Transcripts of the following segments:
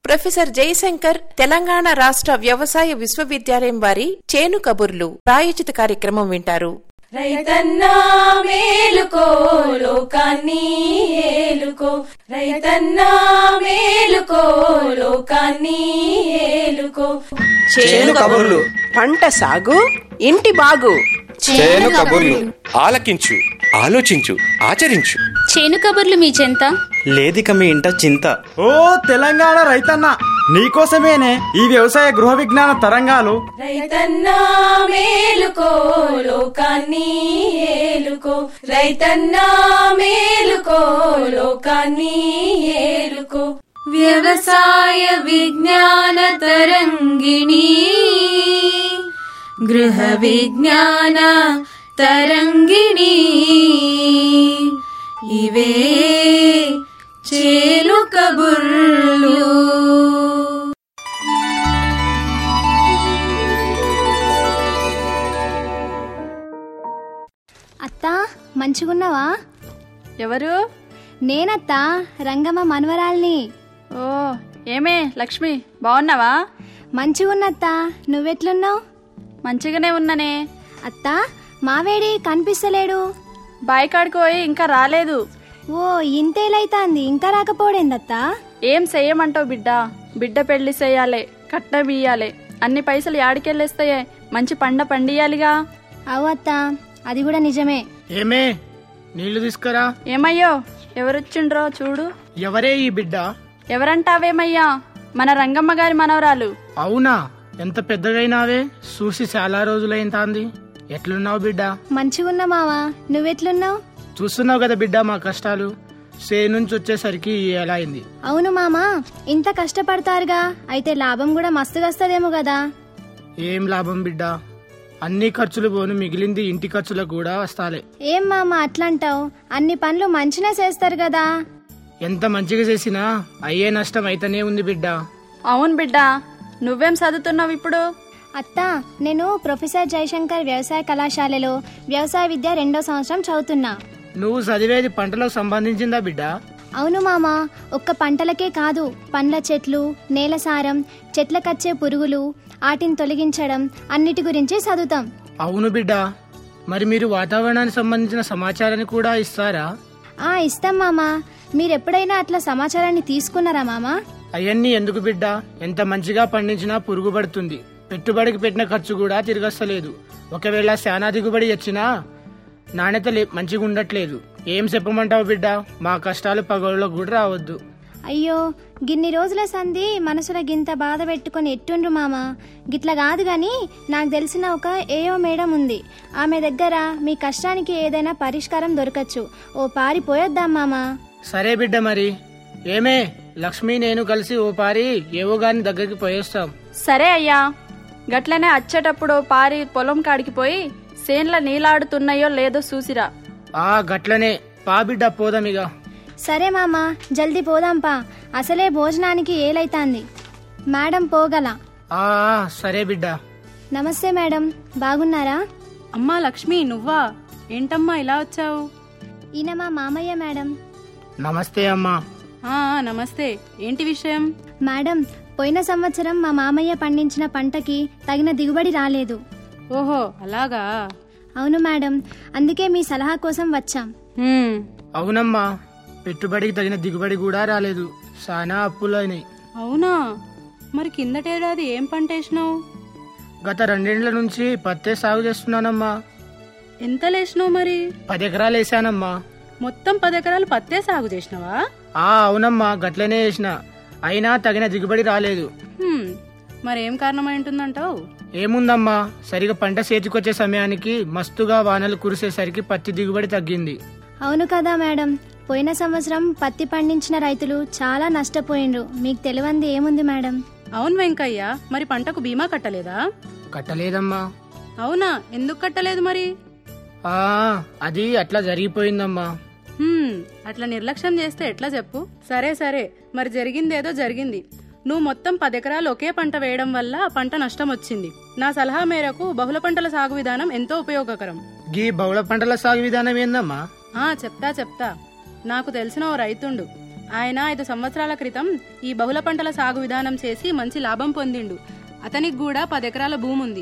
Professor Jayashankar Telangana రాష్ట్ర వ్యవసాయ విశ్వవిద్యాలయం వారి చేను కబుర్లు ప్రాయోజిత కార్యక్రమం వింటారు రైతన్నా మేలుకో లోకాన్ని ఏలుకో రైతన్నా మేలుకో లోకాన్ని ఏలుకో చేను కబుర్లు పంట సాగు ఇంటి బాగు చేను కబుర్లు ఆలకించు ఆలోచించు ఆచరించు చేను కబుర్లు మీ చెంత లేదిక మీ ఇంట చింత ఓ తెలంగాణ రైతన్న నీకోసమేనే ఈ వ్యవసాయ గృహ విజ్ఞాన తరంగాలు రైతన్నా మేలుకో లోకాన్ని ఏలుకో రైతన్నా మేలుకో లోకాన్ని ఏలుకో వ్యవసాయ విజ్ఞాన తరంగిణి గృహ విజ్ఞాన తరంగిణి ఇవే చేలు కబుర్లు అత్తా మంచిగున్నావా ఎవరు నేనత్తా రంగమ్మ మనవరాల్ని ఓ ఏమే లక్ష్మి బాగున్నావా మంచిగున్నత్తా నువ్వెట్లున్నావు మంచిగానే ఉన్ననే అత్తా మావేడి కనిపిస్తలేడు బాయికాడికి పోయి ఇంకా రాలేదు ఓ ఇంతేలైతాంది ఇంకా రాకపోడేందత్తా ఏం చెయ్యమంటావు బిడ్డ బిడ్డ పెళ్లి చెయ్యాలి కట్నం ఇయ్యాలి అన్ని పైసలు యాడికెళ్ళేస్తాయే మంచి పండ పండియాలిగా అవు అత్తా అది కూడా నిజమే ఏమే నీళ్లు తీసుకురా ఏమయ్యో ఎవరొచ్చిండ్రో చూడు ఎవరే ఈ బిడ్డ ఎవరంటావేమయ్యా మన రంగమ్మ గారి మనవరాలు అవునా ఎంత పెద్దగైనావే చూసి చాలా రోజులైంతాంది ఎట్లున్నావు బిడ్డ మంచిగున్నా మావా నువ్వెట్లున్నావు చూస్తున్నావు కదా బిడ్డ మా కష్టాలు సే నుంచి వచ్చేసరికి ఎలా అయింది అవును మామా ఇంత కష్టపడతారుగా అయితే లాభం కూడా మస్తుగా వస్తదేమో కదా ఏం లాభం బిడ్డ అన్ని ఖర్చులు పోను మిగిలింది ఇంటి ఖర్చులకు కూడా వస్తాలే ఏం మామ అట్లంటావు అన్ని పనులు మంచినే చేస్తారు కదా ఎంత మంచిగా చేసినా అయ్యే నష్టం అయితేనే ఉంది బిడ్డ అవును బిడ్డ నువ్వేం చదువుతున్నావు ఇప్పుడు అత్తా నేను ప్రొఫెసర్ జయశంకర్ వ్యవసాయ కళాశాలలో వ్యవసాయ విద్య రెండో సంవత్సరం చదువుతున్నా నువ్వు చదివేది పంటలకు సంబంధించిందా బిడ్డ అవును మామ ఒక్క పంటలకే కాదు పండ్ల చెట్లు నేల సారం చెట్లకచ్చే పురుగులు వాటిని తొలగించడం అన్నిటి గురించి చదువుతాం అవును బిడ్డ మరి మీరు వాతావరణానికి సంబంధించిన సమాచారాన్ని కూడా ఇస్తారా ఆ ఇస్తాం మామ మీరెప్పుడైనా అట్లా సమాచారాన్ని తీసుకున్నారా మామ అవన్నీ ఎందుకు బిడ్డ ఎంత మంచిగా పండించినా పురుగు పడుతుంది పెట్టుబడికి పెట్టిన ఖర్చు కూడా తిరగస్తలేదు ఒకవేళ శానా దిగుబడి వచ్చినా నాణ్యత లే- మంచిగా ఉండట్లేదు ఏం చెప్పమంటావు బిడ్డ మా కష్టాలు పగోళ్ళకు కూడా రావద్దు అయ్యో గిన్ని రోజుల సంధి మనసులో గింత బాధ పెట్టుకొని ఎట్టుండ్రు మామ గిట్ల కాదు గాని నాకు తెలిసిన ఒక ఏయో మేడం ఉంది ఆమె దగ్గర మీ కష్టానికి ఏదైనా పరిష్కారం దొరకచ్చు ఓ పారి పోయొద్దాం మామా సరే బిడ్డ మరి ఏమే లక్ష్మి నేను కలిసి ఓ పారి ఏవో గాని దగ్గరికి పోయేస్తాం సరే అయ్యా గట్లనే వచ్చేటప్పుడు పారి పొలం కాడికి పోయి సేన్ల నీలాడుతున్నాయో లేదో చూసిరా ఆ గట్లనే పా బిడ్డ పోదామిగా సరే మామ జల్దీ పోదాంపా అసలే భోజనానికి ఏలైతాంది మేడం పోగల ఆ ఆ, సరే బిడ్డ నమస్తే మేడం బాగున్నారా అమ్మా లక్ష్మి నువ్వా ఏంటమ్మా ఇలా వచ్చావు ఈయన మా మామయ్య మేడం నమస్తే అమ్మా ఆ ఆ, నమస్తే ఏంటి విషయం మేడం పోయిన సంవత్సరం మా మామయ్య పండించిన పంటకి తగిన దిగుబడి రాలేదు ఓహో అలాగా అవును మేడం అందుకే మీ సలహా కోసం వచ్చాం హ్మ్, అవునమ్మా పెట్టుబడికి తగిన దిగుబడి కూడా రాలేదు చాలా అప్పులైనాయి అవునా మరి కిందటేడాది ఏం పంట వేసినావు గత రెండేండ్ల నుంచి పత్తే సాగు చేస్తున్నానమ్మా ఎంత లేసినావు మరి పది ఎకరాలు వేసానమ్మా మొత్తం పది ఎకరాలు పత్తే సాగు చేసినావా ఆ అవునమ్మా గట్లనే వేసిన అయినా తగిన దిగుబడి రాలేదు హ్మ్, మరేం కారణమై ఉంటుందంటావు ఏముందమ్మా సరిగా పంట చేతికొచ్చే సమయానికి మస్తుగా వానలు కురిసేసరికి పత్తి దిగుబడి తగ్గింది అవును కదా మేడం పోయిన సంవత్సరం పత్తి పండించిన రైతులు చాలా నష్టపోయిండ్రు మీకు తెలియంది ఏముంది మేడం అవును వెంకయ్య మరి పంటకు బీమా కట్టలేదా కట్టలేదమ్మా అవునా ఎందుకు కట్టలేదు మరి ఆ అది అట్లా జరిగిపోయిందమ్మా హ్మ్, అట్లా నిర్లక్ష్యం చేస్తే ఎట్లా చెప్పు సరే సరే మరి జరిగిందేదో జరిగింది నువ్వు మొత్తం పది ఎకరాలు ఒకే పంట వేయడం వల్ల ఆ పంట నష్టం వచ్చింది నా సలహా మేరకు బహుళ పంటల సాగు విధానం ఎంతో ఉపయోగకరం గీ బహుళ పంటల సాగు విధానం ఏందమ్మా ఆ చెప్తా చెప్తా నాకు తెలిసిన ఓ రైతుండు ఆయన ఐదు సంవత్సరాల క్రితం ఈ బహుళ పంటల సాగు విధానం చేసి మంచి లాభం పొందిండు అతనికి కూడా పది ఎకరాల భూమి ఉంది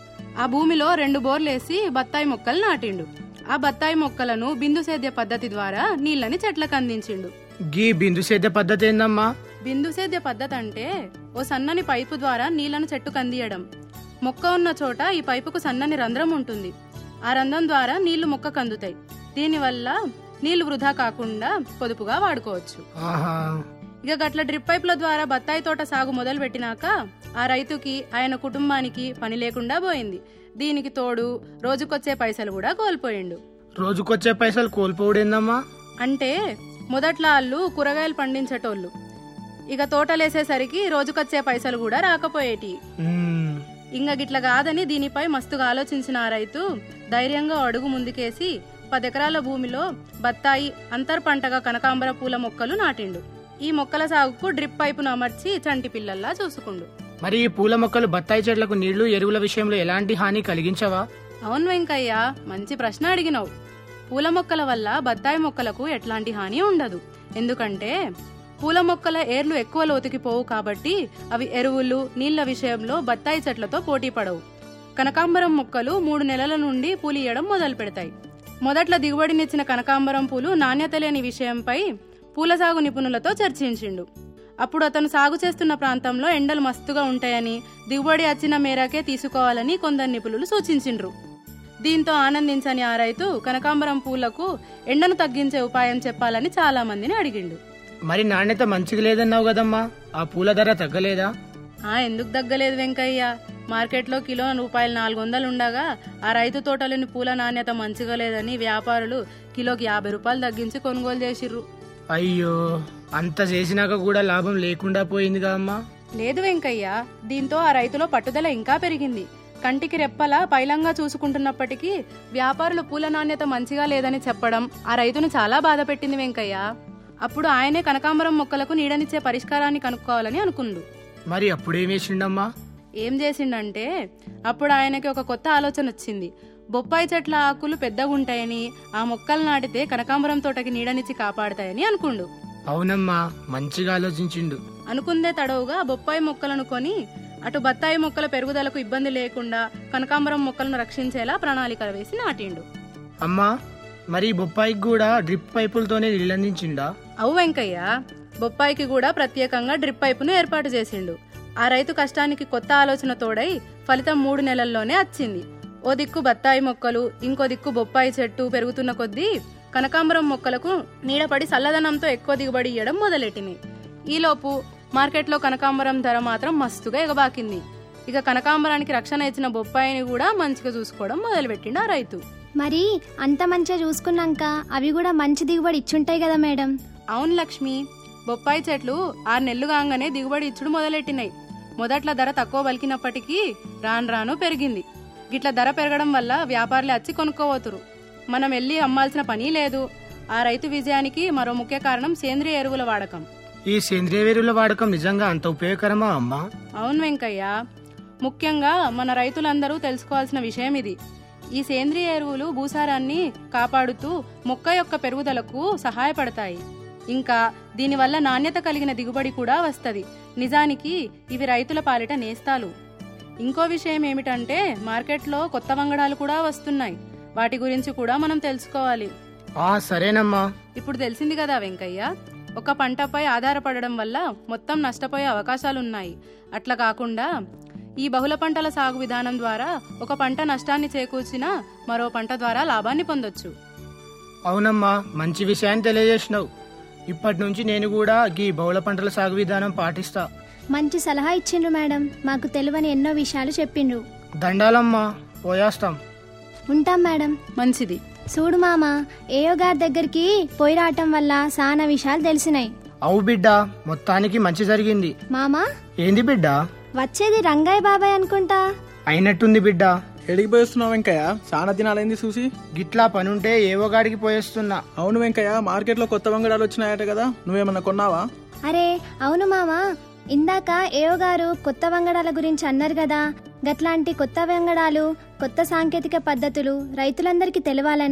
ఆ భూమిలో రెండు బోర్లేసి బత్తాయి మొక్కలు నాటిండు ఆ బత్తాయి మొక్కలను బిందు సేద్య పద్ధతి ద్వారా నీళ్ళని చెట్లకు అందించిండు గీ బిందు సేద్య పద్ధతి ఏందమ్మా బిందు సేద్య పద్ధతి అంటే ఓ సన్నని పైపు ద్వారా నీళ్లను చెట్టుకు అందియడం మొక్క ఉన్న చోట ఈ పైపుకు సన్నని రంధ్రం ఉంటుంది ఆ రంధ్రం ద్వారా నీళ్లు మొక్కకు అందుతాయి దీనివల్ల నీళ్లు వృధా కాకుండా పొదుపుగా వాడుకోవచ్చు ఆహా ఇక గట్ల డ్రిప్ పైపుల ద్వారా బత్తాయి తోట సాగు మొదలు పెట్టినాక ఆ రైతుకి ఆయన కుటుంబానికి పని లేకుండా పోయింది దీనికి తోడు రోజుకొచ్చే పైసలు కూడా కోల్పోయిండు రోజుకొచ్చే పైసలు కోల్పోవడేందమ్మా అంటే మొదట్లో వాళ్ళు కూరగాయలు పండించేటోళ్ళు ఇక తోటలేసేసరికి రోజుకొచ్చే పైసలు కూడా రాకపోయేటి మ్మ్. ఇంక గిట్ల కాదని దీనిపై మస్తుగా ఆలోచించిన ఆ రైతు ధైర్యంగా అడుగు ముందుకేసి పదెకరాల భూమిలో బత్తాయి అంతర్ పంటగా కనకాంబర పూల మొక్కలు నాటిండు ఈ మొక్కల సాగుకు డ్రిప్ పైపును అమర్చి చంటి పిల్లల్లా చూసుకుండు మరి ఈ పూల మొక్కలు బత్తాయి చెట్లకు నీళ్లు ఎరువుల విషయంలో ఎలాంటి హాని కలిగించవా అవును వెంకయ్య మంచి ప్రశ్న అడిగినావు పూల మొక్కల వల్ల బత్తాయి మొక్కలకు ఎట్లాంటి హాని ఉండదు ఎందుకంటే పూల మొక్కల ఏర్లు ఎక్కువ లోతుకి పోవు కాబట్టి అవి ఎరువులు నీళ్ల విషయంలో బత్తాయి చెట్లతో పోటీ పడవు కనకాంబరం మొక్కలు మూడు నెలల నుండి పూలియడం మొదలు పెడతాయి మొదట్లో దిగుబడినిచ్చిన కనకాంబరం పూలు నాణ్యత లేని విషయంపై పూల సాగు నిపుణులతో చర్చించిండు అప్పుడు అతను సాగు చేస్తున్న ప్రాంతంలో ఎండలు మస్తుగా ఉంటాయని దిగుబడి వచ్చిన మేరకే తీసుకోవాలని కొందరు నిపుణులు సూచించిండ్రు దీంతో ఆనందించని ఆ రైతు కనకాంబరం పూలకు ఎండను తగ్గించే ఉపాయం చెప్పాలని చాలా మందిని అడిగిండు మరి నాణ్యత మంచిగా లేదన్నావు కదమ్మా ఆ పూల ధర తగ్గలేదా ఆ ఎందుకు తగ్గలేదు వెంకయ్య మార్కెట్లో కిలో రూపాయలు నాలుగు వందలు ఉండగా ఆ రైతు తోటలోని పూల నాణ్యత మంచిగా లేదని వ్యాపారులు కిలోకి యాభై రూపాయలు తగ్గించి కొనుగోలు చేసిర్రు అయ్యో అంత చేసినాక కూడా లాభం లేకుండా పోయిందిగా అమ్మా లేదు వెంకయ్య దీంతో ఆ రైతులో పట్టుదల ఇంకా పెరిగింది కంటికి రెప్పలా పైలంగా చూసుకుంటున్నప్పటికీ వ్యాపారులు పూల నాణ్యత మంచిగా లేదని చెప్పడం ఆ రైతును చాలా బాధ పెట్టింది వెంకయ్య అప్పుడు ఆయనే కనకాంబరం మొక్కలకు నీడనిచ్చే పరిష్కారాన్ని కనుక్కోవాలని అనుకుండు మరి అప్పుడేం వేసిండమ్మా ఏం చేసిండంటే అప్పుడు ఆయనకి ఒక కొత్త ఆలోచన వచ్చింది బొప్పాయి చెట్ల ఆకులు పెద్దగా ఉంటాయని ఆ మొక్కలు నాటితే కనకాంబరం తోటకి నీడనిచ్చి కాపాడతాయని అనుకుండు అవునమ్మా మంచిగా ఆలోచించిండు అనుకుందే తడవుగా బొప్పాయి మొక్కలను కొని అటు బత్తాయి మొక్కల పెరుగుదలకు ఇబ్బంది లేకుండా కనకాంబరం మొక్కలను రక్షించేలా ప్రణాళిక వేసి నాటిండు అమ్మా మరి ఈ బొప్పాయికి కూడా డ్రిప్ పైపులతోనే నీళ్ళందించిండా అవు వెంకయ్య బొప్పాయికి కూడా ప్రత్యేకంగా డ్రిప్ పైపును ఏర్పాటు చేసిండు ఆ రైతు కష్టానికి కొత్త ఆలోచన తోడై ఫలితం మూడు నెలల్లోనే వచ్చింది ఓ దిక్కు బత్తాయి మొక్కలు ఇంకో దిక్కు బొప్పాయి చెట్టు పెరుగుతున్న కొద్దీ కనకాంబరం మొక్కలకు నీడపడి చల్లదనంతో ఎక్కువ దిగుబడి ఇవ్వడం మొదలెట్టినాయి ఈలోపు మార్కెట్లో కనకాంబరం ధర మాత్రం మస్తుగా ఎగబాకింది ఇక కనకాంబరానికి రక్షణ ఇచ్చిన బొప్పాయిని కూడా మంచిగా చూసుకోవడం మొదలుపెట్టిండు ఆ రైతు మరి అంత మంచిగా చూసుకున్నాక అవి కూడా మంచి దిగుబడి ఇచ్చుంటాయి కదా మేడం అవును లక్ష్మి బొప్పాయి చెట్లు ఆరు నెలలు కాగానే దిగుబడి ఇచ్చుడు మొదలెట్టినాయి మొదట్ల ధర తక్కువ పలికినప్పటికీ రాను రాను పెరిగింది గిట్ల ధర పెరగడం వల్ల వ్యాపారులు వచ్చి కొనుక్కోవతురు మనం వెళ్ళి అమ్మాల్సిన పని లేదు ఆ రైతు విజయానికి మరో ముఖ్య కారణం సేంద్రియ ఎరువుల వాడకం ఈ సేంద్రియ ఎరువుల వాడకం నిజంగా అంత ఉపయోగకరమా అమ్మా అవును వెంకయ్య ముఖ్యంగా మన రైతులందరూ తెలుసుకోవాల్సిన విషయం ఇది ఈ సేంద్రియ ఎరువులు భూసారాన్ని కాపాడుతూ మొక్క యొక్క పెరుగుదలకు సహాయపడతాయి ఇంకా దీనివల్ల నాణ్యత కలిగిన దిగుబడి కూడా వస్తది నిజానికి ఇవి రైతుల పాలిట నేస్తాలు ఇంకో విషయం ఏమిటంటే మార్కెట్లో కొత్త వంగడాలు కూడా వస్తున్నాయి వాటి గురించి కూడా మనం తెలుసుకోవాలి ఆ సరేనమ్మా ఇప్పుడు తెలిసింది కదా వెంకయ్య ఒక పంటపై ఆధారపడడం వల్ల మొత్తం నష్టపోయే అవకాశాలున్నాయి అట్లా కాకుండా ఈ బహుళ పంటల సాగు విధానం ద్వారా ఒక పంట నష్టాన్ని చేకూర్చిన మరో పంట ద్వారా లాభాన్ని పొందొచ్చు అవునమ్మా మంచి విషయాన్ని తెలియజేసినావు ఇప్పటి నుంచి నేను కూడా ఈ బహుళ పంటల సాగు విధానం పాటిస్తా మంచి సలహా ఇచ్చిండ్రు మేడం మాకు తెలియని ఎన్నో విషయాలు చెప్పిండ్రు దండాలమ్మా పోయేస్తాం ఉంటాం మేడం మంచిది చూడు మామ ఏయో గారి దగ్గరికి పోయి రావటం వల్ల చాలా విషయాలు తెలిసినాయి అవు బిడ్డ మొత్తానికి మంచి జరిగింది మామా ఏంది బిడ్డ వచ్చేది రంగయ్య బాబాయ్ అనుకుంటా అయినట్టుంది బిడ్డ ఎడికి పోయిస్తున్నావు వెంకయ్య చాలా దినాలైంది చూసి గిట్లా పనుంటే ఏవో గాడికి పోయేస్తున్నా అవును వెంకయ్య మార్కెట్లో కొత్త వంగడాలు వచ్చినాయట కదా నువ్వేమన్నా కొన్నావా అరే అవును మామా ఇందాక ఏయో గారు కొత్త వంగడాల గురించి అన్నారు కదా గట్లాంటి కొత్త వంగడాలు కొత్త సాంకేతిక పద్ధతులు రైతులందరికీ తెలవాలనే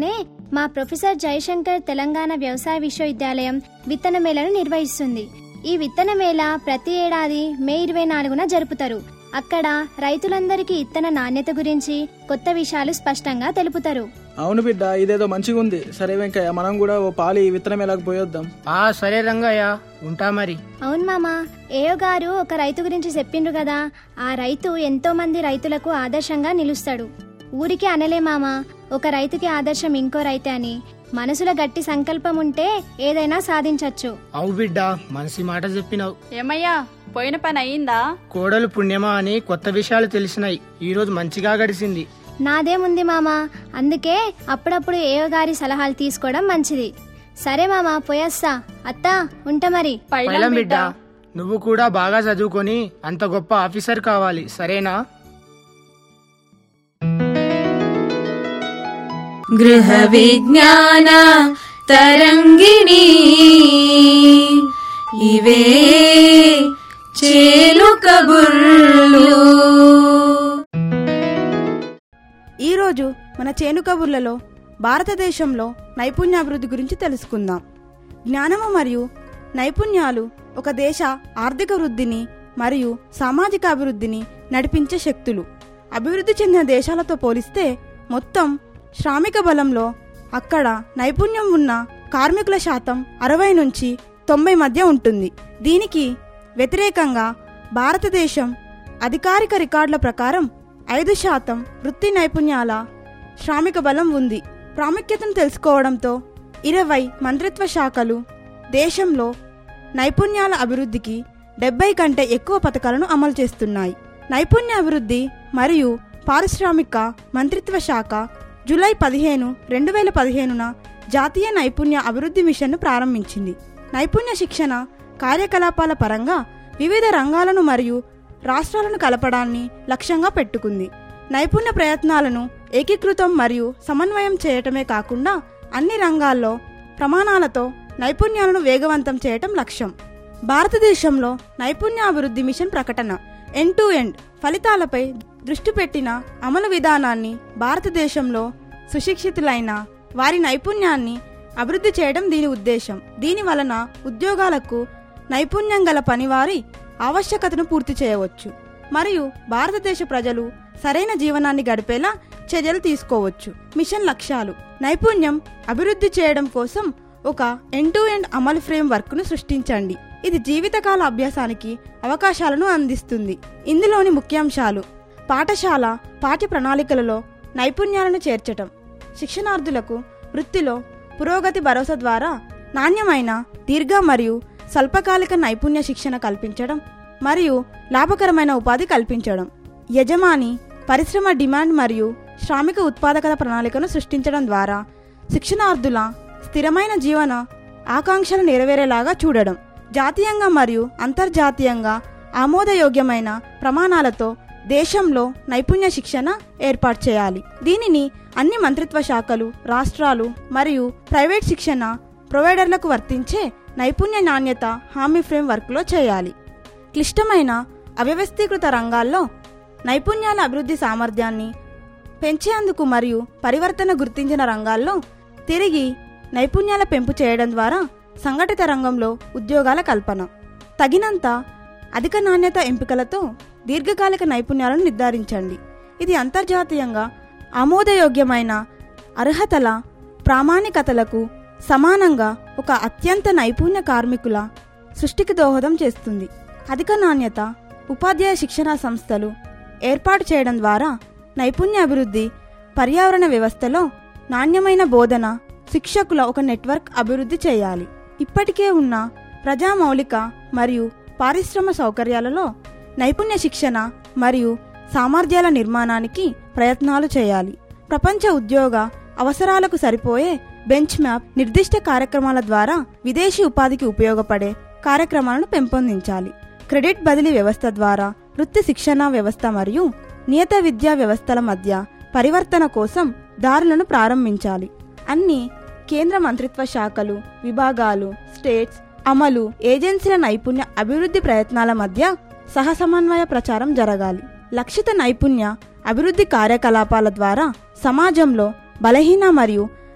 మా ప్రొఫెసర్ జయశంకర్ తెలంగాణ వ్యవసాయ విశ్వవిద్యాలయం విత్తన మేళను నిర్వహిస్తుంది ఈ విత్తన మేళ ప్రతి ఏడాది మే ఇరవై నాలుగున జరుపుతారు అక్కడ రైతులందరికీ ఇత్తన నాణ్యత గురించి కొత్త విషయాలు స్పష్టంగా తెలుపుతారు అవును బిడ్డ ఇదేదో మంచిగా ఉంది సరే వెంకయ్య మనం కూడా ఓ పాలి విత్తనం ఎలాగ పోయొద్దాం ఆ సరే రంగయ్య ఉంటా మరి అవును మామ ఏయో గారు ఒక రైతు గురించి చెప్పిండ్రు కదా ఆ రైతు ఎంతో మంది రైతులకు ఆదర్శంగా నిలుస్తాడు ఊరికి అనలే మామ ఒక రైతుకి ఆదర్శం ఇంకో రైతే అని మనసులో గట్టి సంకల్పం ఉంటే ఏదైనా సాధించవచ్చు అవు బిడ్డ మనసి మాట చెప్పినావు ఏమయ్యా పోయిన పని అయ్యిందా కోడలు పుణ్యమా అని కొత్త విషయాలు తెలిసినాయి ఈ రోజు మంచిగా గడిచింది నాదేముంది మామ అందుకే అప్పుడప్పుడు ఏయో గారి సలహాలు తీసుకోవడం మంచిది సరే మామ పోయేస్తా అత్తా ఉంటా మరి పైలం బిడ్డ నువ్వు కూడా బాగా చదువుకొని అంత గొప్ప ఆఫీసర్ కావాలి సరేనా గృహ విజ్ఞాన తరంగిణి ఇవే చేలు కబుర్లు ఈరోజు మన చేను కబుర్లలో భారతదేశంలో నైపుణ్యాభివృద్ధి గురించి తెలుసుకుందాం జ్ఞానము మరియు నైపుణ్యాలు ఒక దేశ ఆర్థిక వృద్ధిని మరియు సామాజిక అభివృద్ధిని నడిపించే శక్తులు అభివృద్ధి చెందిన దేశాలతో పోలిస్తే మొత్తం శ్రామిక బలంలో అక్కడ నైపుణ్యం ఉన్న కార్మికుల శాతం అరవై నుంచి తొంభై మధ్య ఉంటుంది దీనికి వ్యతిరేకంగా భారతదేశం అధికారిక రికార్డుల ప్రకారం ఐదు శాతం వృత్తి నైపుణ్యాల శ్రామిక బలం ఉంది ప్రాముఖ్యతను తెలుసుకోవడంతో ఇరవై మంత్రిత్వ శాఖలు దేశంలో నైపుణ్యాల అభివృద్ధికి డెబ్బై కంటే ఎక్కువ పథకాలను అమలు చేస్తున్నాయి నైపుణ్య అభివృద్ధి మరియు పారిశ్రామిక మంత్రిత్వ శాఖ జూలై పదిహేను రెండు వేల పదిహేనున జాతీయ నైపుణ్య అభివృద్ధి మిషన్ను ప్రారంభించింది నైపుణ్య శిక్షణ కార్యకలాపాల పరంగా వివిధ రంగాలను మరియు రాష్ట్రాలను కలపడాన్ని లక్ష్యంగా పెట్టుకుంది నైపుణ్య ప్రయత్నాలను ఏకీకృతం మరియు సమన్వయం చేయటమే కాకుండా అన్ని రంగాల్లో ప్రమాణాలతో నైపుణ్యాలను వేగవంతం చేయటం లక్ష్యం భారతదేశంలో నైపుణ్యాభివృద్ధి మిషన్ ప్రకటన ఎండ్ టు ఎండ్ ఫలితాలపై దృష్టి పెట్టిన అమలు విధానాన్ని భారతదేశంలో సుశిక్షితులైన వారి నైపుణ్యాన్ని అభివృద్ధి చేయడం దీని ఉద్దేశం దీని వలన ఉద్యోగాలకు నైపుణ్యం గల పనివారి ఆవశ్యకతను పూర్తి చేయవచ్చు మరియు భారతదేశ ప్రజలు సరైన జీవనాన్ని గడిపేలా చర్యలు తీసుకోవచ్చు మిషన్ లక్ష్యాలు నైపుణ్యం అభివృద్ధి చేయడం కోసం ఒక ఎండ్ టు ఎండ్ అమలు ఫ్రేమ్ వర్క్ ను సృష్టించండి ఇది జీవితకాల అభ్యాసానికి అవకాశాలను అందిస్తుంది ఇందులోని ముఖ్యాంశాలు పాఠశాల పాఠ్య ప్రణాళికలలో నైపుణ్యాలను చేర్చటం శిక్షణార్థులకు వృత్తిలో పురోగతి భరోసా ద్వారా నాణ్యమైన దీర్ఘ మరియు స్వల్పకాలిక నైపుణ్య శిక్షణ కల్పించడం మరియు లాభకరమైన ఉపాధి కల్పించడం యజమాని పరిశ్రమ డిమాండ్ మరియు శ్రామిక ఉత్పాదకత ప్రణాళికను సృష్టించడం ద్వారా శిక్షణార్థుల స్థిరమైన జీవన ఆకాంక్షలు నెరవేరేలాగా చూడడం జాతీయంగా మరియు అంతర్జాతీయంగా ఆమోదయోగ్యమైన ప్రమాణాలతో దేశంలో నైపుణ్య శిక్షణ ఏర్పాటు చేయాలి దీనిని అన్ని మంత్రిత్వ శాఖలు రాష్ట్రాలు మరియు ప్రైవేట్ శిక్షణ ప్రొవైడర్లకు వర్తించే నైపుణ్య నాణ్యత హామీ ఫ్రేమ్ వర్క్లో చేయాలి క్లిష్టమైన అవ్యవస్థీకృత రంగాల్లో నైపుణ్యాల అభివృద్ధి సామర్థ్యాన్ని పెంచేందుకు మరియు పరివర్తన గుర్తించిన రంగాల్లో తిరిగి నైపుణ్యాల పెంపు చేయడం ద్వారా సంఘటిత రంగంలో ఉద్యోగాల కల్పన తగినంత అధిక నాణ్యత ఎంపికలతో దీర్ఘకాలిక నైపుణ్యాలను నిర్ధారించండి ఇది అంతర్జాతీయంగా ఆమోదయోగ్యమైన అర్హతల ప్రామాణికతలకు సమానంగా ఒక అత్యంత నైపుణ్య కార్మికుల సృష్టికి దోహదం చేస్తుంది అధిక నాణ్యత ఉపాధ్యాయ శిక్షణా సంస్థలు ఏర్పాటు చేయడం ద్వారా నైపుణ్య అభివృద్ధి పర్యావరణ వ్యవస్థలో నాణ్యమైన బోధన శిక్షకుల ఒక నెట్వర్క్ అభివృద్ధి చేయాలి ఇప్పటికే ఉన్న ప్రజా మౌలిక మరియు పారిశ్రమ సౌకర్యాలలో నైపుణ్య శిక్షణ మరియు సామర్థ్యాల నిర్మాణానికి ప్రయత్నాలు చేయాలి ప్రపంచ ఉద్యోగ అవసరాలకు సరిపోయే బెంచ్ మ్యాప్ నిర్దిష్ట కార్యక్రమాల ద్వారా విదేశీ ఉపాధికి ఉపయోగపడే కార్యక్రమాలను పెంపొందించాలి క్రెడిట్ బదిలీ వ్యవస్థ ద్వారా వృత్తి శిక్షణ వ్యవస్థ మరియు నియత విద్యా వ్యవస్థల మధ్య పరివర్తన కోసం దారులను ప్రారంభించాలి అన్ని కేంద్ర మంత్రిత్వ శాఖలు విభాగాలు స్టేట్స్ అమలు ఏజెన్సీల నైపుణ్య అభివృద్ధి ప్రయత్నాల మధ్య సహసమన్వయ ప్రచారం జరగాలి లక్షిత నైపుణ్య అభివృద్ధి కార్యకలాపాల ద్వారా సమాజంలో బలహీన మరియు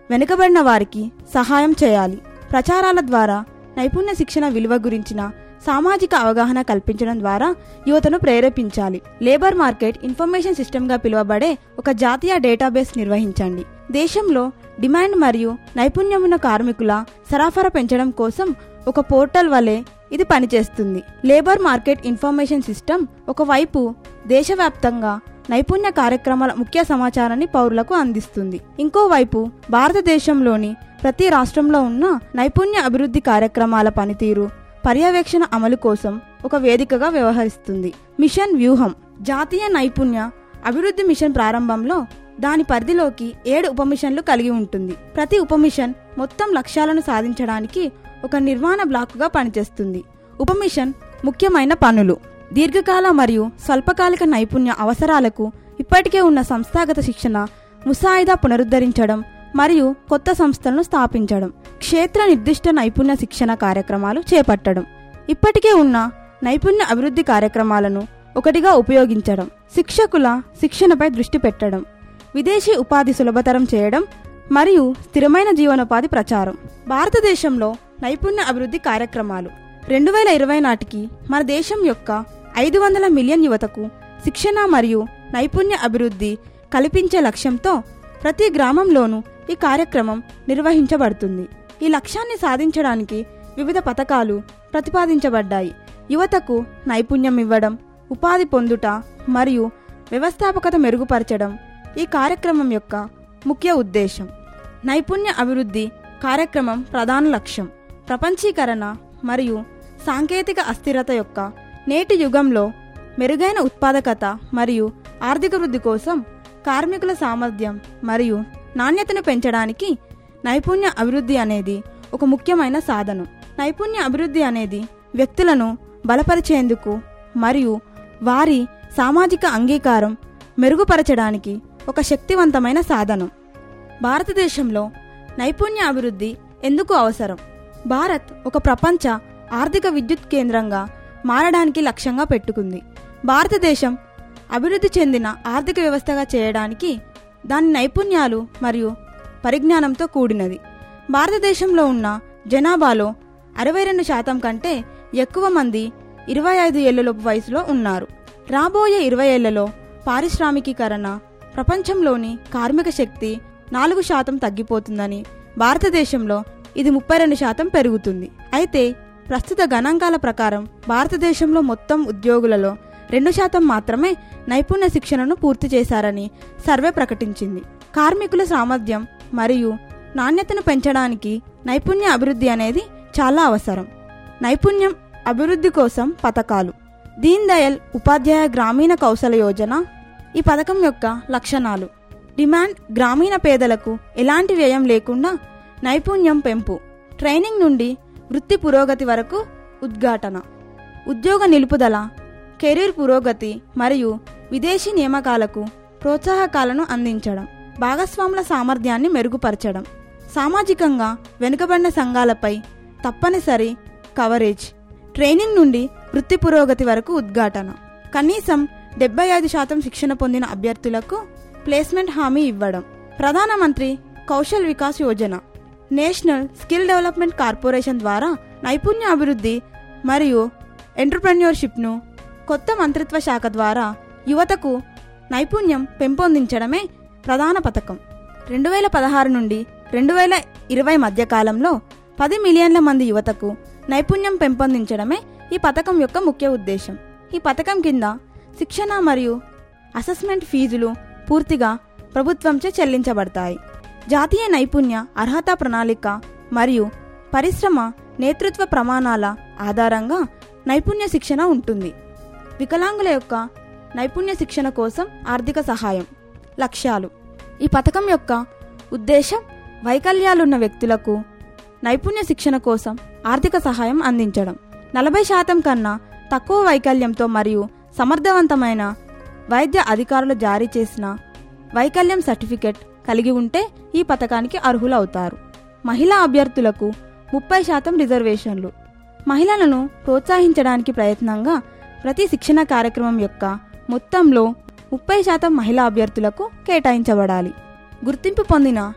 వెనుకబడిన వారికి సహాయం చేయాలి ప్రచారాల ద్వారా నైపుణ్య శిక్షణ విలువ గురించిన సామాజిక అవగాహన కల్పించడం ద్వారా యువతను ప్రేరేపించాలి లేబర్ మార్కెట్ ఇన్ఫర్మేషన్ సిస్టమ్గా పిలువబడే ఒక జాతీయ డేటాబేస్ నిర్వహించండి దేశంలో డిమాండ్ మరియు నైపుణ్యమున్న కార్మికుల సరఫరా పెంచడం కోసం ఒక పోర్టల్ వలె ఇది పనిచేస్తుంది లేబర్ మార్కెట్ ఇన్ఫర్మేషన్ సిస్టమ్ ఒకవైపు దేశవ్యాప్తంగా నైపుణ్య కార్యక్రమాల ముఖ్య సమాచారాన్ని పౌరులకు అందిస్తుంది ఇంకోవైపు భారతదేశంలోని ప్రతి రాష్ట్రంలో ఉన్న నైపుణ్య అభివృద్ధి కార్యక్రమాల పనితీరు పర్యవేక్షణ అమలు కోసం ఒక వేదికగా వ్యవహరిస్తుంది మిషన్ వ్యూహం జాతీయ నైపుణ్య అభివృద్ధి మిషన్ ప్రారంభంలో దాని పరిధిలోకి ఏడు ఉపమిషన్లు కలిగి ఉంటుంది ప్రతి ఉపమిషన్ మొత్తం లక్ష్యాలను సాధించడానికి ఒక నిర్మాణ బ్లాకుగా పనిచేస్తుంది ఉపమిషన్ ముఖ్యమైన పనులు దీర్ఘకాల మరియు స్వల్పకాలిక నైపుణ్య అవసరాలకు ఇప్పటికే ఉన్న సంస్థాగత శిక్షణ ముసాయిదా పునరుద్ధరించడం మరియు కొత్త సంస్థలను స్థాపించడం క్షేత్ర నిర్దిష్ట నైపుణ్య శిక్షణ కార్యక్రమాలు చేపట్టడం ఇప్పటికే ఉన్న నైపుణ్య అభివృద్ధి కార్యక్రమాలను ఒకటిగా ఉపయోగించడం శిక్షకుల శిక్షణపై దృష్టి పెట్టడం విదేశీ ఉపాధి సులభతరం చేయడం మరియు స్థిరమైన జీవనోపాధి ప్రచారం భారతదేశంలో నైపుణ్య అభివృద్ధి కార్యక్రమాలు రెండు వేల ఇరవై నాటికి మన దేశం యొక్క ఐదు వందల మిలియన్ యువతకు శిక్షణ మరియు నైపుణ్య అభివృద్ధి కల్పించే లక్ష్యంతో ప్రతి గ్రామంలోనూ ఈ కార్యక్రమం నిర్వహించబడుతుంది ఈ లక్ష్యాన్ని సాధించడానికి వివిధ పథకాలు ప్రతిపాదించబడ్డాయి యువతకు నైపుణ్యం ఇవ్వడం ఉపాధి పొందుట మరియు వ్యవస్థాపకత మెరుగుపరచడం ఈ కార్యక్రమం యొక్క ముఖ్య ఉద్దేశం నైపుణ్య అభివృద్ధి కార్యక్రమం ప్రధాన లక్ష్యం ప్రపంచీకరణ మరియు సాంకేతిక అస్థిరత యొక్క నేటి యుగంలో మెరుగైన ఉత్పాదకత మరియు ఆర్థిక వృద్ధి కోసం కార్మికుల సామర్థ్యం మరియు నాణ్యతను పెంచడానికి నైపుణ్య అభివృద్ధి అనేది ఒక ముఖ్యమైన సాధనం నైపుణ్య అభివృద్ధి అనేది వ్యక్తులను బలపరిచేందుకు మరియు వారి సామాజిక అంగీకారం మెరుగుపరచడానికి ఒక శక్తివంతమైన సాధనం భారతదేశంలో నైపుణ్య అభివృద్ధి ఎందుకు అవసరం భారత్ ఒక ప్రపంచ ఆర్థిక విద్యుత్ కేంద్రంగా మారడానికి లక్ష్యంగా పెట్టుకుంది భారతదేశం అభివృద్ధి చెందిన ఆర్థిక వ్యవస్థగా చేయడానికి దాని నైపుణ్యాలు మరియు పరిజ్ఞానంతో కూడినది భారతదేశంలో ఉన్న జనాభాలో అరవై రెండు శాతం కంటే ఎక్కువ మంది ఇరవై ఐదు ఏళ్లలోపు వయసులో ఉన్నారు రాబోయే ఇరవై ఏళ్లలో పారిశ్రామికీకరణ ప్రపంచంలోని కార్మిక శక్తి నాలుగు శాతం తగ్గిపోతుందని భారతదేశంలో ఇది ముప్పై రెండు శాతం పెరుగుతుంది అయితే ప్రస్తుత గణాంకాల ప్రకారం భారతదేశంలో మొత్తం ఉద్యోగులలో రెండు శాతం మాత్రమే నైపుణ్య శిక్షణను పూర్తి చేశారని సర్వే ప్రకటించింది కార్మికుల సామర్థ్యం మరియు నాణ్యతను పెంచడానికి నైపుణ్య అభివృద్ధి అనేది చాలా అవసరం నైపుణ్యం అభివృద్ధి కోసం పథకాలు దీన్ దయాల్ ఉపాధ్యాయ గ్రామీణ కౌశల యోజన ఈ పథకం యొక్క లక్షణాలు డిమాండ్ గ్రామీణ పేదలకు ఎలాంటి వ్యయం లేకుండా నైపుణ్యం పెంపు ట్రైనింగ్ నుండి వృత్తి పురోగతి వరకు ఉద్ఘాటన ఉద్యోగ నిలుపుదల కెరీర్ పురోగతి మరియు విదేశీ నియామకాలకు ప్రోత్సాహకాలను అందించడం భాగస్వాముల సామర్థ్యాన్ని మెరుగుపరచడం సామాజికంగా వెనుకబడిన సంఘాలపై తప్పనిసరి కవరేజ్ ట్రైనింగ్ నుండి వృత్తి పురోగతి వరకు ఉద్ఘాటన కనీసం డెబ్బై ఐదు శాతం శిక్షణ పొందిన అభ్యర్థులకు ప్లేస్మెంట్ హామీ ఇవ్వడం Pradhan Mantri Kaushal Vikas Yojana national skill development corporation ద్వారా నైపుణ్య అభివృద్ధి మరియు ఎంటర్ప్రెన్యూర్షిప్ను కొత్త మంత్రిత్వ శాఖ ద్వారా యువతకు నైపుణ్యం పెంపొందించడమే ప్రధాన పథకం రెండు వేల పదహారు నుండి రెండు వేల ఇరవై మధ్య కాలంలో పది మిలియన్ల మంది యువతకు నైపుణ్యం పెంపొందించడమే ఈ పథకం యొక్క ముఖ్య ఉద్దేశం ఈ పథకం కింద శిక్షణ మరియు అసెస్మెంట్ ఫీజులు పూర్తిగా ప్రభుత్వంచే చెల్లించబడతాయి జాతీయ నైపుణ్య అర్హత ప్రణాళిక మరియు పరిశ్రమ నేతృత్వ ప్రమాణాల ఆధారంగా నైపుణ్య శిక్షణ ఉంటుంది వికలాంగుల యొక్క నైపుణ్య శిక్షణ కోసం ఆర్థిక సహాయం లక్ష్యాలు ఈ పథకం యొక్క ఉద్దేశం వైకల్యాలున్న వ్యక్తులకు నైపుణ్య శిక్షణ కోసం ఆర్థిక సహాయం అందించడం నలభై శాతం కన్నా తక్కువ వైకల్యంతో మరియు సమర్థవంతమైన వైద్య అధికారులు జారీ చేసిన వైకల్యం సర్టిఫికెట్ కలిగి ఉంటే ఈ పథకానికి అర్హులవుతారు మహిళా అభ్యర్థులకు ముప్పై శాతం రిజర్వేషన్లు మహిళలను ప్రోత్సహించడానికి ప్రయత్నంగా ప్రతి శిక్షణ కార్యక్రమం యొక్క మొత్తంలో ముప్పై శాతం మహిళా అభ్యర్థులకు కేటాయించబడాలి గుర్తింపు పొందిన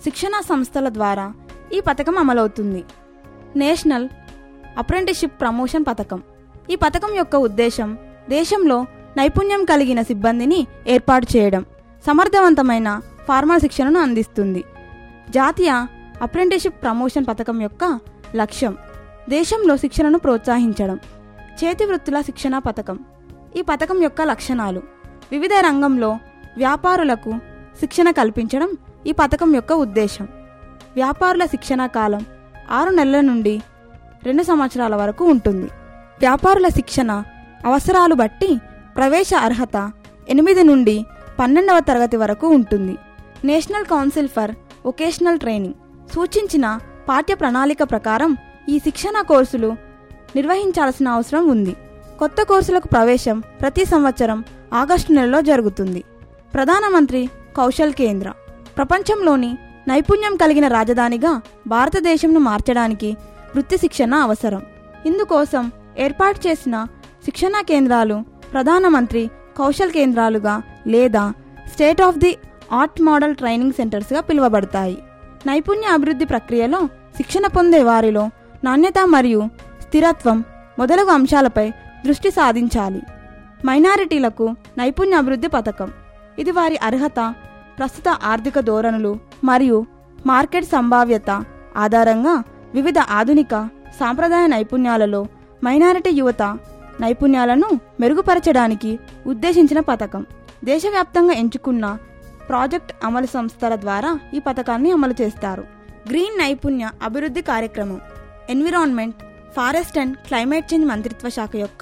శిక్షణా సంస్థల ద్వారా ఈ పథకం అమలవుతుంది నేషనల్ అప్రెంటిస్షిప్ ప్రమోషన్ పథకం ఈ పథకం యొక్క ఉద్దేశం దేశంలో నైపుణ్యం కలిగిన సిబ్బందిని ఏర్పాటు చేయడం సమర్థవంతమైన ఫార్మల్ శిక్షణను అందిస్తుంది జాతీయ అప్రెంటిస్షిప్ ప్రమోషన్ పథకం యొక్క లక్ష్యం దేశంలో శిక్షణను ప్రోత్సహించడం చేతి వృత్తుల శిక్షణా పథకం ఈ పథకం యొక్క లక్షణాలు వివిధ రంగంలో వ్యాపారులకు శిక్షణ కల్పించడం ఈ పథకం యొక్క ఉద్దేశం వ్యాపారుల శిక్షణా కాలం ఆరు నెలల నుండి రెండు సంవత్సరాల వరకు ఉంటుంది వ్యాపారుల శిక్షణ అవసరాలు బట్టి ప్రవేశ అర్హత ఎనిమిది నుండి పన్నెండవ తరగతి వరకు ఉంటుంది national council for vocational training సూచించిన పాఠ్య ప్రణాళిక ప్రకారం ఈ శిక్షణ కోర్సులు నిర్వహించాల్సిన అవసరం ఉంది కొత్త కోర్సులకు ప్రవేశం ప్రతి సంవత్సరం ఆగస్టు నెలలో జరుగుతుంది ప్రధానమంత్రి కౌశల్ కేంద్ర ప్రపంచంలోని నైపుణ్యం కలిగిన రాజధానిగా భారతదేశంను మార్చడానికి వృత్తి శిక్షణ అవసరం ఇందుకోసం ఏర్పాటు చేసిన శిక్షణా కేంద్రాలు ప్రధానమంత్రి కౌశల్ కేంద్రాలుగా లేదా state of the art model training సెంటర్స్గా పిలువబడతాయి నైపుణ్య అభివృద్ధి ప్రక్రియలో శిక్షణ పొందే వారిలో నాణ్యత మరియు స్థిరత్వం మొదలగు అంశాలపై దృష్టి సాధించాలి మైనారిటీలకు నైపుణ్య అభివృద్ధి పథకం ఇది వారి అర్హత ప్రస్తుత ఆర్థిక ధోరణులు మరియు మార్కెట్ సంభావ్యత ఆధారంగా వివిధ ఆధునిక సాంప్రదాయ నైపుణ్యాలలో మైనారిటీ యువత నైపుణ్యాలను మెరుగుపరచడానికి ఉద్దేశించిన పథకం దేశవ్యాప్తంగా ఎంచుకున్న ప్రాజెక్ట్ అమలు సంస్థల ద్వారా ఈ పథకాన్ని అమలు చేస్తారు గ్రీన్ నైపుణ్య అభివృద్ధి కార్యక్రమం environment forest and climate change మంత్రిత్వ శాఖ యొక్క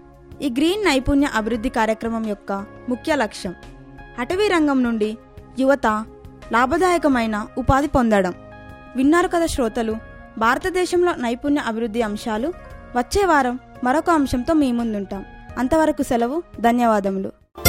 ఈ గ్రీన్ నైపుణ్య అభివృద్ధి కార్యక్రమం యొక్క ముఖ్య లక్ష్యం అటవీ రంగం నుండి యువత లాభదాయకమైన ఉపాధి పొందడం విన్నారు కదా శ్రోతలు భారతదేశంలో నైపుణ్య అభివృద్ధి అంశాలు వచ్చే వారం మరొక అంశంతో మీ ముందుంటాం అంతవరకు సెలవు ధన్యవాదములు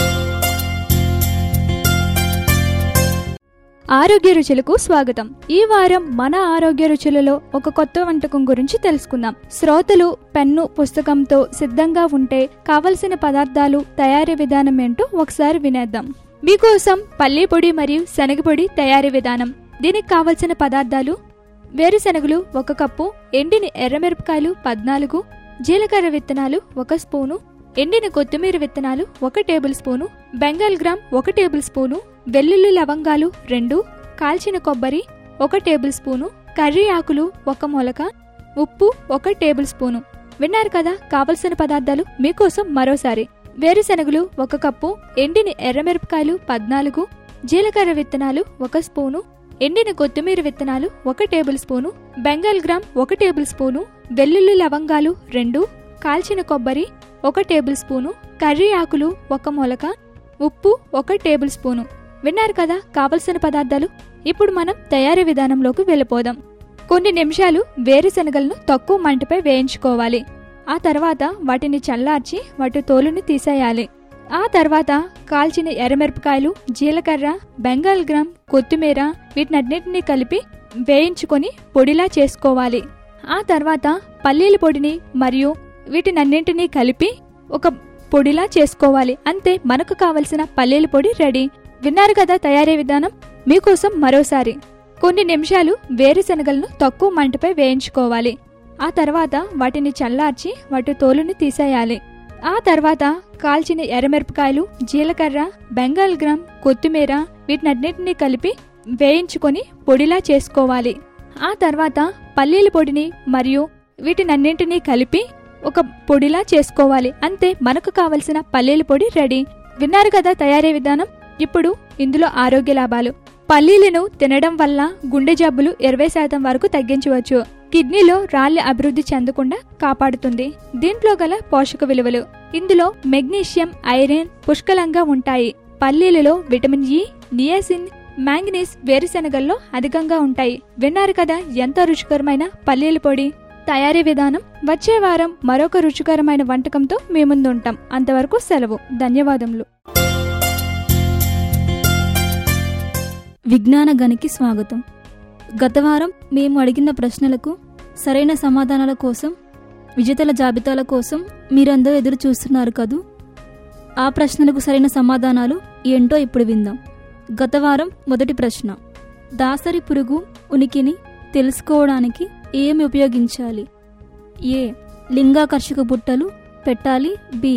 ఆరోగ్య రుచులకు స్వాగతం ఈ వారం మన ఆరోగ్య రుచులలో ఒక కొత్త వంటకం గురించి తెలుసుకుందాం శ్రోతలు పెన్ను పుస్తకంతో సిద్ధంగా ఉంటే కావలసిన పదార్థాలు తయారీ విధానం ఏంటో ఒకసారి వినేద్దాం మీకోసం పల్లి పొడి మరియు శనగపొడి తయారీ విధానం దీనికి కావలసిన పదార్థాలు వేరుశనగలు ఒక కప్పు ఎండిన ఎర్రమిరపకాయలు పద్నాలుగు జీలకర్ర విత్తనాలు ఒక స్పూను ఎండిన కొత్తిమీర విత్తనాలు ఒక టేబుల్ స్పూను బెంగాల్ గ్రామ్ ఒక టేబుల్ స్పూను వెల్లుల్లి లవంగాలు రెండు కాల్చిన కొబ్బరి ఒక టేబుల్ స్పూను కర్రీ ఆకులు ఒక మొలక ఉప్పు ఒక టేబుల్ స్పూను విన్నారు కదా కావలసిన పదార్థాలు మీకోసం మరోసారి వేరుశనగలు ఒక కప్పు ఎండిన ఎర్రమిరపకాయలు పద్నాలుగు జీలకర్ర విత్తనాలు ఒక స్పూను ఎండిన కొత్తిమీర విత్తనాలు ఒక టేబుల్ స్పూను బెంగాల్ గ్రామ్ ఒక టేబుల్ స్పూను వెల్లుల్లి లవంగాలు రెండు కాల్చిన కొబ్బరి ఒక టేబుల్ స్పూను కర్రీ ఆకులు ఒక మొలక ఉప్పు ఒక టేబుల్ స్పూను విన్నారు కదా కావలసిన పదార్థాలు ఇప్పుడు మనం తయారీ విధానంలోకి వెళ్ళిపోదాం కొన్ని నిమిషాలు వేరుశనగలను తక్కువ మంటపై వేయించుకోవాలి ఆ తర్వాత వాటిని చల్లార్చి వాటి తోలుని తీసేయాలి ఆ తర్వాత కాల్చిన ఎర్రమిరపకాయలు జీలకర్ర బెంగాల్ గ్రామ్ కొత్తిమీర వీటినన్నిటినీ కలిపి వేయించుకొని పొడిలా చేసుకోవాలి ఆ తర్వాత పల్లీల పొడిని మరియు వీటినన్నింటినీ కలిపి ఒక పొడిలా చేసుకోవాలి అంతే మనకు కావలసిన పల్లీల పొడి రెడీ విన్నారు కదా తయారీ విధానం మీకోసం మరోసారి కొన్ని నిమిషాలు వేరుశనగలను తక్కువ మంటపై వేయించుకోవాలి ఆ తర్వాత వాటిని చల్లార్చి వాటి తోలుని తీసేయాలి ఆ తర్వాత కాల్చిన ఎర్రమిరపకాయలు జీలకర్ర బెంగాల్ గ్రామ్ కొత్తిమీర వీటినన్నింటినీ కలిపి వేయించుకొని పొడిలా చేసుకోవాలి ఆ తర్వాత పల్లీల పొడిని మరియు వీటినన్నింటినీ కలిపి ఒక పొడిలా చేసుకోవాలి అంతే మనకు కావలసిన పల్లీల పొడి రెడీ విన్నారు కదా తయారీ విధానం ఇప్పుడు ఇందులో ఆరోగ్య లాభాలు పల్లీలను తినడం వల్ల గుండె జబ్బులు ఇరవై శాతం వరకు తగ్గించవచ్చు కిడ్నీలో రాళ్ల అభివృద్ధి చెందకుండా కాపాడుతుంది దీంట్లో గల పోషక విలువలు ఇందులో మెగ్నీషియం ఐరన్ పుష్కలంగా ఉంటాయి పల్లీలలో విటమిన్ ఇ నియాసిన్ మ్యాంగనీస్ వేరుశెనగల్లో అధికంగా ఉంటాయి విన్నారు కదా ఎంత రుచికరమైన పల్లీల పొడి తయారీ విధానం వచ్చే వారం మరొక రుచికరమైన వంటకంతో మీ ముందు ఉంటాం అంతవరకు సెలవు ధన్యవాదములు విజ్ఞాన గనికి స్వాగతం గత వారం మేము అడిగిన ప్రశ్నలకు సరైన సమాధానాల కోసం విజేతల జాబితాల కోసం మీరందరూ ఎదురు చూస్తున్నారు కదూ ఆ ప్రశ్నలకు సరైన సమాధానాలు ఏంటో ఇప్పుడు విందాం గత వారం మొదటి ప్రశ్న దాసరి పురుగు ఉనికిని తెలుసుకోవడానికి ఏమి ఉపయోగించాలి ఏ లింగాకర్షక బుట్టలు పెట్టాలి బి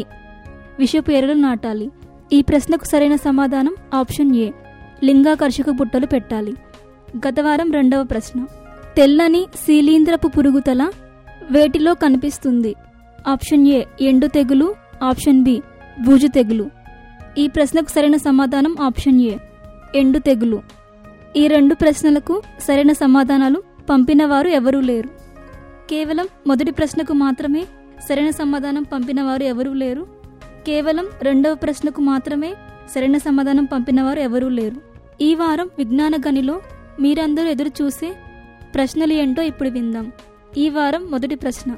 విషపు ఎరలు నాటాలి ఈ ప్రశ్నకు సరైన సమాధానం ఆప్షన్ ఏ లింగాకర్షక బుట్టలు పెట్టాలి గత వారం రెండవ ప్రశ్న తెల్లని శీలీంద్రపు పురుగుతల వేటిలో కనిపిస్తుంది ఆప్షన్ ఏ ఎండు తెగులు ఆప్షన్ బి బూజు తెగులు ఈ ప్రశ్నకు సరైన సమాధానం ఆప్షన్ ఏ ఎండు తెగులు ఈ రెండు ప్రశ్నలకు సరైన సమాధానాలు పంపిన వారు ఎవరూ లేరు కేవలం మొదటి ప్రశ్నకు మాత్రమే సరైన సమాధానం పంపిన వారు ఎవరూ లేరు కేవలం రెండవ ప్రశ్నకు మాత్రమే సరైన సమాధానం పంపిన వారు ఎవరూ లేరు ఈ వారం విజ్ఞాన గనిలో మీరందరూ ఎదురు చూసే ప్రశ్నలు ఏంటో ఇప్పుడు విందాం ఈ వారం మొదటి ప్రశ్న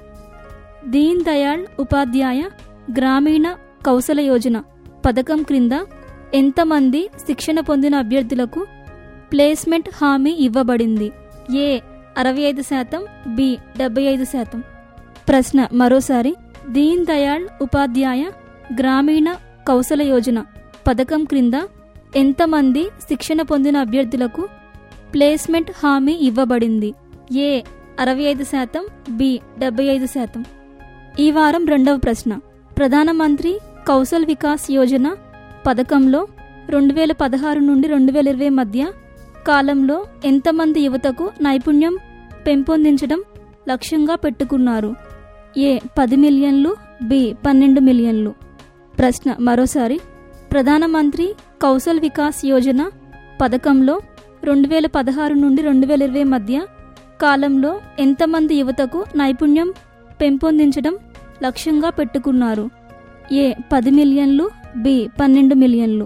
దీన్ దయాళ్ ఉపాధ్యాయ గ్రామీణ కౌశల యోజన పథకం క్రింద ఎంతమంది శిక్షణ పొందిన అభ్యర్థులకు ప్లేస్మెంట్ హామీ ఇవ్వబడింది ఏ అరవై ఐదు శాతం బి డెబ్బై ఐదు శాతం ప్రశ్న మరోసారి దీన్ దయాళ్ ఉపాధ్యాయ గ్రామీణ కౌశల యోజన పథకం క్రింద ఎంతమంది శిక్షణ పొందిన అభ్యర్థులకు ప్లేస్మెంట్ హామీ ఇవ్వబడింది ఏ అరవై ఐదు శాతం బి డెబ్బై ఐదు శాతం ఈ వారం రెండవ ప్రశ్న ప్రధానమంత్రి కౌశల్ వికాస్ యోజన పథకంలో రెండు వేల పదహారు నుండి రెండు వేల ఇరవై మధ్య కాలంలో ఎంతమంది యువతకు నైపుణ్యం పెంపొందించడం లక్ష్యంగా పెట్టుకున్నారు ఏ పది మిలియన్లు బి పన్నెండు మిలియన్లు ప్రశ్న మరోసారి ప్రధానమంత్రి కౌశల్ వికాస్ యోజన పథకంలో రెండు వేల పదహారు నుండి రెండు వేల ఇరవై మధ్య కాలంలో ఎంతమంది యువతకు నైపుణ్యం పెంపొందించడం లక్ష్యంగా పెట్టుకున్నారు ఏ పది మిలియన్లు బి పన్నెండు మిలియన్లు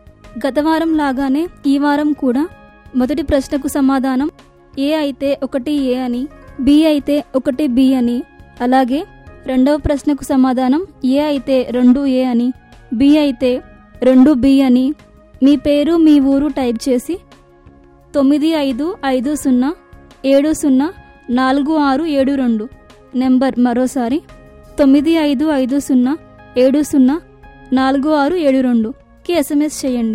గత వారం లాగానే ఈ వారం కూడా మొదటి ప్రశ్నకు సమాధానం ఏ అయితే ఒకటి ఏ అని బి అయితే ఒకటి బి అని అలాగే రెండవ ప్రశ్నకు సమాధానం ఏ అయితే రెండు ఏ అని బి అయితే రెండు బి అని మీ పేరు మీ ఊరు టైప్ చేసి తొమ్మిది ఐదు ఐదు సున్నా ఏడు సున్నా నాలుగు ఆరు ఏడు రెండు నెంబర్ మరోసారి తొమ్మిది ఐదు ఐదు సున్నా ఏడు సున్నా నాలుగు ఆరు ఏడు రెండుకి ఎస్ఎంఎస్ చేయండి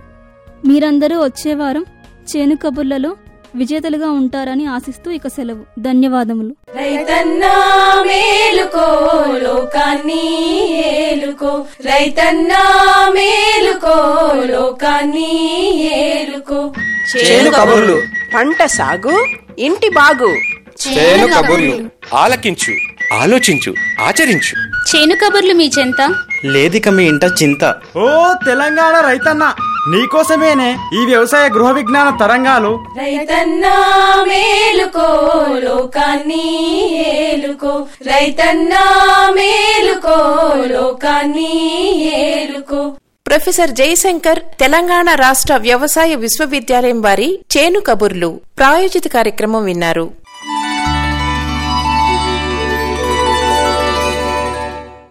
మీరందరూ వచ్చే వారం చేను కబుర్లలో విజేతలుగా ఉంటారని ఆశిస్తూ ఇక సెలవు ధన్యవాదములు రైతన్నా మేలుకో లోకాన్ని ఏలుకో రైతన్నా మేలుకో లోకాన్ని ఏలుకో చేను కబుర్లు పంట సాగు ఇంటి బాగు చేను కబుర్లు ఆలకించు ఆలోచించు ఆచరించు చేను కబుర్లు మీ చెంత లేదిక మీ ఇంట చింత ఓ తెలంగాణ రైతన్న నీకోసమేనే ఈ వ్యవసాయ గృహ విజ్ఞాన తరంగాలు రైతన్నా మేలుకో లోకాన్ని ఏలుకో రైతన్నా మేలుకో లోకాన్ని ఏలుకో ప్రొఫెసర్ జయశంకర్ తెలంగాణ రాష్ట్ర వ్యవసాయ విశ్వవిద్యాలయం వారి చేను కబుర్లు ప్రాయోజిత కార్యక్రమం విన్నారు